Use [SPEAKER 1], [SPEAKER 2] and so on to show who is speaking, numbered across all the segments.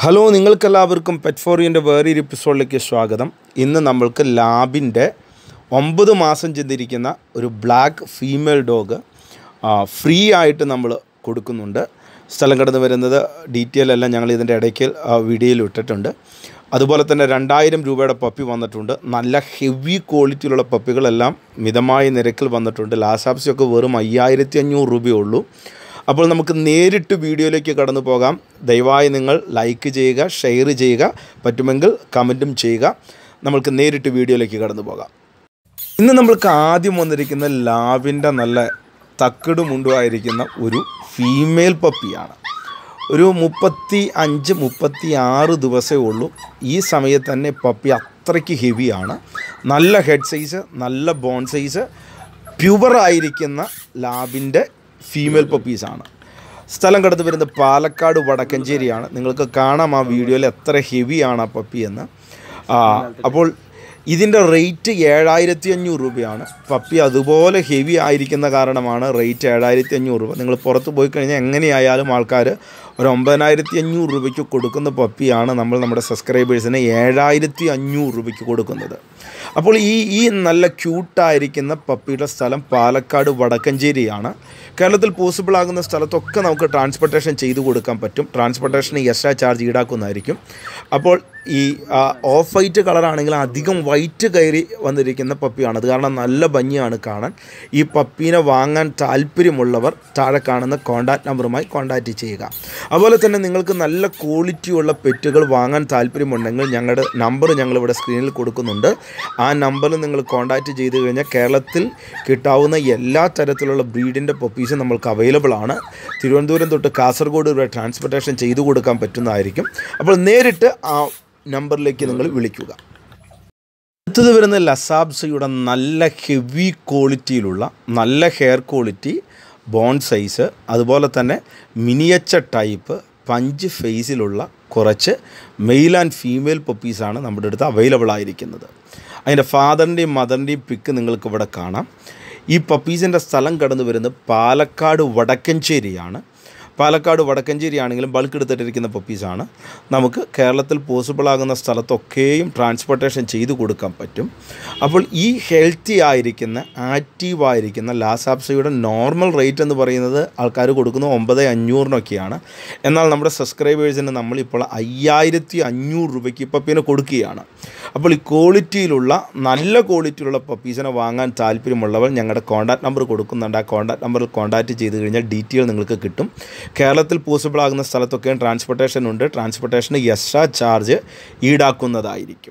[SPEAKER 1] hello നിങ്ങൾക്കെല്ലാവർക്കും pet ഫോറിയൻ്റെ വേറൊരു എപ്പിസോഡിലേക്ക് സ്വാഗതം ഇന്ന് നമ്മൾക്ക് ലാബിൻ്റെ ഒമ്പത് മാസം ചെന്നിരിക്കുന്ന ഒരു ബ്ലാക്ക് ഫീമെയിൽ ഡോഗ് ഫ്രീ ആയിട്ട് നമ്മൾ കൊടുക്കുന്നുണ്ട് സ്ഥലം കടന്നു വരുന്നത് ഡീറ്റെയിൽ എല്ലാം ഞങ്ങൾ ഇതിൻ്റെ ഇടയ്ക്ക് വീഡിയോയിൽ ഇട്ടിട്ടുണ്ട് അതുപോലെ തന്നെ രണ്ടായിരം രൂപയുടെ പപ്പി വന്നിട്ടുണ്ട് നല്ല ഹെവി ക്വാളിറ്റിയിലുള്ള പപ്പികളെല്ലാം മിതമായ നിരക്കിൽ വന്നിട്ടുണ്ട് ലാസാപ്സിയൊക്കെ വെറും അയ്യായിരത്തി അഞ്ഞൂറ് രൂപയേ ഉള്ളൂ അപ്പോൾ നമുക്ക് നേരിട്ട് വീഡിയോയിലേക്ക് കടന്നു പോകാം ദയവായി നിങ്ങൾ ലൈക്ക് ചെയ്യുക ഷെയർ ചെയ്യുക പറ്റുമെങ്കിൽ കമൻറ്റും ചെയ്യുക നമ്മൾക്ക് നേരിട്ട് വീഡിയോയിലേക്ക് കടന്നു പോകാം ഇന്ന് നമ്മൾക്ക് ആദ്യം വന്നിരിക്കുന്ന ലാവിൻ്റെ നല്ല തക്കിട് മുണ്ടുമായിരിക്കുന്ന ഒരു ഫീമെയിൽ പപ്പിയാണ് ഒരു മുപ്പത്തി അഞ്ച് മുപ്പത്തി ആറ് ദിവസമേ ഉള്ളൂ ഈ സമയത്ത് തന്നെ പപ്പി അത്രയ്ക്ക് ഹെവിയാണ് നല്ല ഹെഡ് സൈസ് നല്ല ബോൺ സൈസ് പ്യുവറായിരിക്കുന്ന ലാബിൻ്റെ ഫീമെയിൽ പപ്പീസാണ് സ്ഥലം കടന്നു വരുന്നത് പാലക്കാട് വടക്കഞ്ചേരിയാണ് നിങ്ങൾക്ക് കാണാം ആ വീഡിയോയിൽ എത്ര ഹെവിയാണ് ആ പപ്പി എന്ന് ആ, അപ്പോൾ ഇതിൻ്റെ റേറ്റ് ഏഴായിരത്തി അഞ്ഞൂറ് രൂപയാണ് പപ്പി അതുപോലെ ഹെവി ആയിരിക്കുന്ന കാരണമാണ് റേറ്റ് ഏഴായിരത്തി അഞ്ഞൂറ് രൂപ നിങ്ങൾ പുറത്ത് പോയി കഴിഞ്ഞാൽ എങ്ങനെയായാലും ആൾക്കാർ ഒരു ഒമ്പതിനായിരത്തി അഞ്ഞൂറ് രൂപയ്ക്ക് കൊടുക്കുന്ന പപ്പിയാണ് നമ്മൾ നമ്മുടെ സബ്സ്ക്രൈബേഴ്സിന് ഏഴായിരത്തി അഞ്ഞൂറ് രൂപയ്ക്ക് കൊടുക്കുന്നത് അപ്പോൾ ഈ ഈ നല്ല ക്യൂട്ടായിരിക്കുന്ന പപ്പിയുടെ സ്ഥലം പാലക്കാട് വടക്കഞ്ചേരിയാണ് കേരളത്തിൽ പോസിബിൾ ആകുന്ന സ്ഥലത്തൊക്കെ നമുക്ക് ട്രാൻസ്പോർട്ടേഷൻ ചെയ്തു കൊടുക്കാൻ പറ്റും ട്രാൻസ്പോർട്ടേഷന് എക്സ്ട്രാ ചാർജ് ഈടാക്കുന്നതായിരിക്കും അപ്പോൾ ഈ ആ, ഓഫ് വൈറ്റ് കളറാണെങ്കിൽ അധികം വൈറ്റ് കയറി വന്നിരിക്കുന്ന പപ്പിയാണ് അത് കാരണം നല്ല ഭംഗിയാണ് കാണാൻ ഈ പപ്പീനെ വാങ്ങാൻ താല്പര്യമുള്ളവർ താഴെ കാണുന്ന കോൺടാക്റ്റ് നമ്പറുമായി കോൺടാക്റ്റ് ചെയ്യുക അതുപോലെ തന്നെ നിങ്ങൾക്ക് നല്ല ക്വാളിറ്റിയുള്ള പെറ്റുകൾ വാങ്ങാൻ താല്പര്യമുണ്ടെങ്കിൽ ഞങ്ങളുടെ നമ്പർ ഞങ്ങളിവിടെ സ്ക്രീനിൽ കൊടുക്കുന്നുണ്ട് ആ നമ്പറിൽ നിങ്ങൾ കോൺടാക്റ്റ് ചെയ്ത് കഴിഞ്ഞാൽ കേരളത്തിൽ കിട്ടാവുന്ന എല്ലാ തരത്തിലുള്ള ബ്രീഡിൻ്റെ പപ്പീസും നമ്മൾക്ക് അവൈലബിൾ ആണ് തിരുവനന്തപുരം തൊട്ട് കാസർഗോഡ് വരെ ട്രാൻസ്പോർട്ടേഷൻ ചെയ്തു കൊടുക്കാൻ പറ്റുന്നതായിരിക്കും അപ്പോൾ നേരിട്ട് ആ നമ്പറിലേക്ക് നിങ്ങൾ വിളിക്കുക അടുത്തത് വരുന്ന ലസാബ്സയുടെ നല്ല ഹെവി ക്വാളിറ്റിയിലുള്ള നല്ല ഹെയർ ക്വാളിറ്റി ബോൺ സൈസ് അതുപോലെ തന്നെ മിനിയച്ച ടൈപ്പ് പഞ്ച് ഫേസിലുള്ള കുറച്ച് മെയിൽ ആൻഡ് ഫീമെയിൽ പപ്പീസാണ് നമ്മുടെ അടുത്ത് അവൈലബിൾ ആയിരിക്കുന്നത് അതിൻ്റെ ഫാദറിൻ്റെയും മദറിൻ്റെയും പിക്ക് നിങ്ങൾക്ക് ഇവിടെ കാണാം ഈ പപ്പീസിൻ്റെ സ്ഥലം കടന്നു വരുന്നത് പാലക്കാട് വടക്കഞ്ചേരിയാണ് പാലക്കാട് വടക്കഞ്ചേരി ആണെങ്കിലും ബൾക്ക് എടുത്തിട്ടിരിക്കുന്ന പപ്പീസാണ് നമുക്ക് കേരളത്തിൽ പോസിബിൾ ആകുന്ന സ്ഥലത്തൊക്കെയും ട്രാൻസ്പോർട്ടേഷൻ ചെയ്തു കൊടുക്കാൻ പറ്റും അപ്പോൾ ഈ ഹെൽത്തി ആയിരിക്കുന്ന ആക്റ്റീവ് ആയിരിക്കുന്ന ലാസാപ്സയുടെ നോർമൽ റേറ്റ് എന്ന് പറയുന്നത് ആൾക്കാർ കൊടുക്കുന്നത് ഒമ്പത് അഞ്ഞൂറിനൊക്കെയാണ് എന്നാൽ നമ്മുടെ സബ്സ്ക്രൈബേഴ്സിന് നമ്മളിപ്പോൾ അയ്യായിരത്തി അഞ്ഞൂറ് രൂപയ്ക്ക് പപ്പീനെ കൊടുക്കുകയാണ് അപ്പോൾ ഈ ക്വാളിറ്റിയിലുള്ള നല്ല ക്വാളിറ്റിയിലുള്ള പപ്പീസിനെ വാങ്ങാൻ താല്പര്യമുള്ളവർ ഞങ്ങളുടെ കോൺടാക്ട് നമ്പർ കൊടുക്കുന്നുണ്ട് ആ കോൺടാക്ട് നമ്പറിൽ കോൺടാക്റ്റ് ചെയ്ത് കഴിഞ്ഞാൽ ഡീറ്റെയിൽ നിങ്ങൾക്ക് കിട്ടും കേരളത്തിൽ പോസിബിൾ ആകുന്ന സ്ഥലത്തൊക്കെയും ട്രാൻസ്പോർട്ടേഷൻ ഉണ്ട് ട്രാൻസ്പോർട്ടേഷന് എക്സ്ട്രാ ചാർജ് ഈടാക്കുന്നതായിരിക്കും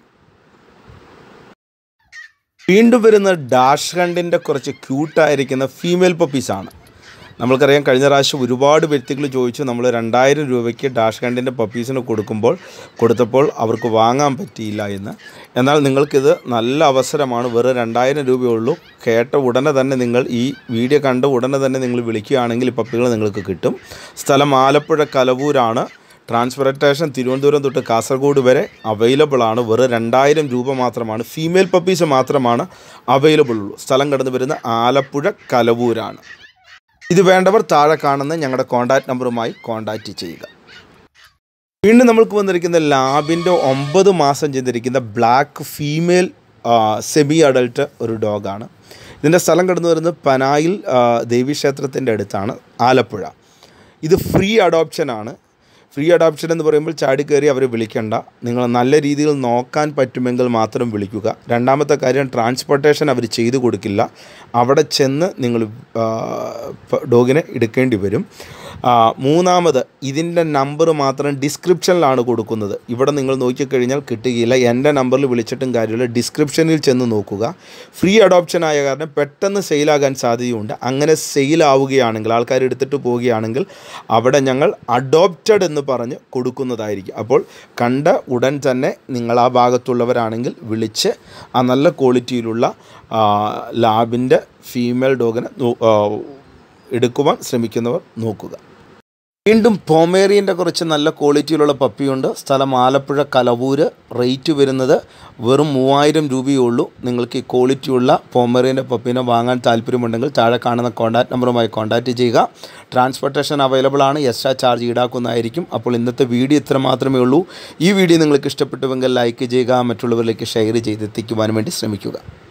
[SPEAKER 1] വീണ്ടും വരുന്ന ഡാഷ് ഹണ്ടിൻ്റെ കുറച്ച് ക്യൂട്ടായിരിക്കുന്ന ഫീമെയിൽ പപ്പീസാണ് നമ്മൾക്കറിയാം കഴിഞ്ഞ പ്രാവശ്യം ഒരുപാട് വ്യക്തികൾ ചോദിച്ചു നമ്മൾ രണ്ടായിരം രൂപയ്ക്ക് ഡാഷ് ഹണ്ടിൻ്റെ പപ്പീസിന് കൊടുക്കുമ്പോൾ കൊടുത്തപ്പോൾ അവർക്ക് വാങ്ങാൻ പറ്റിയില്ല എന്ന് എന്നാൽ നിങ്ങൾക്കിത് നല്ല അവസരമാണ് വെറും രണ്ടായിരം രൂപയുള്ളൂ കേട്ട ഉടനെ തന്നെ നിങ്ങൾ ഈ വീഡിയോ കണ്ട ഉടനെ തന്നെ നിങ്ങൾ വിളിക്കുകയാണെങ്കിൽ ഈ പപ്പികൾ നിങ്ങൾക്ക് കിട്ടും സ്ഥലം ആലപ്പുഴ കലവൂരാണ് ട്രാൻസ്പോർട്ടേഷൻ തിരുവനന്തപുരം തൊട്ട് കാസർഗോഡ് വരെ അവൈലബിൾ ആണ് വെറും രണ്ടായിരം രൂപ മാത്രമാണ് ഫീമെയിൽ പപ്പീസ് മാത്രമാണ് അവൈലബിൾ ഉള്ളൂ സ്ഥലം കടന്നു വരുന്ന ആലപ്പുഴ കലവൂരാണ് ഇത് വേണ്ടവർ താഴെ കാണുന്ന ഞങ്ങളുടെ കോൺടാക്റ്റ് നമ്പറുമായി കോൺടാക്റ്റ് ചെയ്യുക വീണ്ടും നമ്മൾക്ക് വന്നിരിക്കുന്ന ലാബിൻ്റെ ഒമ്പത് മാസം ചെയ്തിരിക്കുന്ന ബ്ലാക്ക് ഫീമെയിൽ സെമി അഡൾട്ട് ഒരു ഡോഗാണ് ഇതിൻ്റെ സ്ഥലം കടന്നു വരുന്നത് പനായിൽ ആ, ദേവീക്ഷേത്രത്തിൻ്റെ അടുത്താണ് ആലപ്പുഴ ഇത് ഫ്രീ അഡോപ്ഷനാണ് ഫ്രീ അഡോപ്ഷൻ എന്ന് പറയുമ്പോൾ ചാടിക്കയറി അവരെ വിളിക്കണ്ട നിങ്ങൾ നല്ല രീതിയിൽ നോക്കാൻ പറ്റുമെങ്കിൽ മാത്രം വിളിക്കുക രണ്ടാമത്തെ കാര്യം ട്രാൻസ്പോർട്ടേഷൻ അവർ ചെയ്തു കൊടുക്കില്ല അവിടെ ചെന്ന് നിങ്ങൾ ആ, പ- ഡോഗിനെ എടുക്കേണ്ടി വരും ആ, മൂന്നാമത് ഇതിൻ്റെ നമ്പർ മാത്രം ഡിസ്ക്രിപ്ഷനിലാണ് കൊടുക്കുന്നത് ഇവിടെ നിങ്ങൾ നോക്കിക്കഴിഞ്ഞാൽ കിട്ടുകയില്ല എൻ്റെ നമ്പറിൽ വിളിച്ചിട്ടും കാര്യമില്ല ഡിസ്ക്രിപ്ഷനിൽ ചെന്ന് നോക്കുക ഫ്രീ അഡോപ്ഷൻ ആയ കാരണം പെട്ടെന്ന് സെയിലാകാൻ സാധ്യതയുണ്ട് അങ്ങനെ സെയിലാവുകയാണെങ്കിൽ ആൾക്കാർ എടുത്തിട്ട് പോവുകയാണെങ്കിൽ അവിടെ ഞങ്ങൾ അഡോപ്റ്റഡ് എന്ന് പറഞ്ഞ് കൊടുക്കുന്നതായിരിക്കും അപ്പോൾ കണ്ട ഉടൻ തന്നെ നിങ്ങൾ ആ ഭാഗത്തുള്ളവരാണെങ്കിൽ വിളിച്ച് ആ നല്ല ക്വാളിറ്റിയിലുള്ള ലാബിൻ്റെ ഫീമെയിൽ ഡോഗിനെ നോ- ആ, എടുക്കുവാൻ ശ്രമിക്കുന്നവർ നോക്കുക വീണ്ടും പോമേറിയൻ്റെ കുറച്ച് നല്ല ക്വാളിറ്റിയിലുള്ള പപ്പിയുണ്ട് സ്ഥലം ആലപ്പുഴ കലവൂര് റേറ്റ് വരുന്നത് വെറും മൂവായിരം രൂപയേ ഉള്ളൂ നിങ്ങൾക്ക് ഈ ക്വാളിറ്റിയുള്ള പോമേറിയൻ്റെ പപ്പീനെ വാങ്ങാൻ താല്പര്യമുണ്ടെങ്കിൽ താഴെ കാണുന്ന കോൺടാക്ട് നമ്പറുമായി കോൺടാക്റ്റ് ചെയ്യുക ട്രാൻസ്പോർട്ടേഷൻ അവൈലബിൾ ആണ് എക്സ്ട്രാ ചാർജ് ഈടാക്കുന്നതായിരിക്കും അപ്പോൾ ഇന്നത്തെ വീഡിയോ ഇത്ര മാത്രമേ ഉള്ളൂ ഈ വീഡിയോ നിങ്ങൾക്ക് ഇഷ്ടപ്പെട്ടുവെങ്കിൽ ലൈക്ക് ചെയ്യുക മറ്റുള്ളവരിലേക്ക് ഷെയർ ചെയ്ത് എത്തിക്കുവാൻ വേണ്ടി ശ്രമിക്കുക